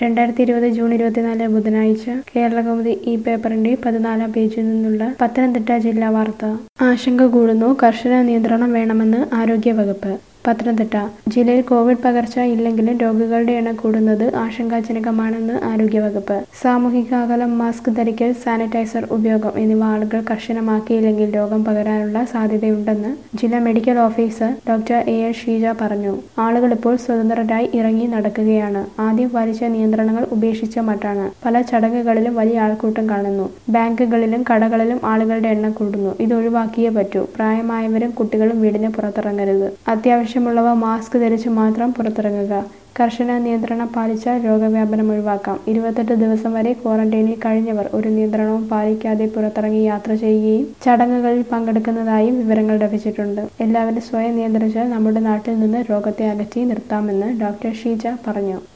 രണ്ടായിരത്തി ഇരുപത് ജൂൺ ഇരുപത്തിനാല് ബുധനാഴ്ച കേരളകൗമുദി ഈ പേപ്പറിന്റെ പതിനാലാം പേജിൽ നിന്നുള്ള പത്തനംതിട്ട ജില്ലാ വാർത്ത ആശങ്ക കൂടുന്നു കർശന നിയന്ത്രണം വേണമെന്ന് ആരോഗ്യവകുപ്പ് പത്തനംതിട്ട ജില്ലയിൽ കോവിഡ് പകർച്ച ഇല്ലെങ്കിലും രോഗികളുടെ എണ്ണം കൂടുന്നത് ആശങ്കാജനകമാണെന്ന് ആരോഗ്യവകുപ്പ് സാമൂഹിക അകലം മാസ്ക് ധരിക്കൽ സാനിറ്റൈസർ ഉപയോഗം എന്നിവ ആളുകൾ കർശനമാക്കിയില്ലെങ്കിൽ രോഗം പകരാനുള്ള സാധ്യതയുണ്ടെന്ന് ജില്ലാ medical officer doctor A S Sheeja പറഞ്ഞു ആളുകൾ ഇപ്പോൾ സ്വതന്ത്രരായി ഇറങ്ങി നടക്കുകയാണ് ആദ്യം പാലിച്ച നിയന്ത്രണങ്ങൾ ഉപേക്ഷിച്ച മട്ടാണ് പല ചടങ്ങുകളിലും വലിയ ആൾക്കൂട്ടം കാണുന്നു ബാങ്കുകളിലും കടകളിലും ആളുകളുടെ എണ്ണം കൂടുന്നു ഇത് ഒഴിവാക്കിയേ പറ്റൂ പ്രായമായവരും കുട്ടികളും വീടിന് പുറത്തിറങ്ങരുത് അത്യാവശ്യമുള്ളവ മാസ്ക് ധരിച്ച് മാത്രം പുറത്തിറങ്ങുക കർശന നിയന്ത്രണം പാലിച്ചാൽ രോഗവ്യാപനം ഒഴിവാക്കാം ഇരുപത്തെട്ട് ദിവസം വരെ ക്വാറന്റൈനിൽ കഴിഞ്ഞവർ ഒരു നിയന്ത്രണവും പാലിക്കാതെ പുറത്തിറങ്ങി യാത്ര ചെയ്യുകയും ചടങ്ങുകളിൽ പങ്കെടുക്കുന്നതായും വിവരങ്ങൾ ലഭിച്ചിട്ടുണ്ട് എല്ലാവരും സ്വയം നിയന്ത്രിച്ചാൽ നമ്മുടെ നാട്ടിൽ നിന്ന് രോഗത്തെ അകറ്റി നിർത്താമെന്ന് ഡോക്ടർ ഷീജ പറഞ്ഞു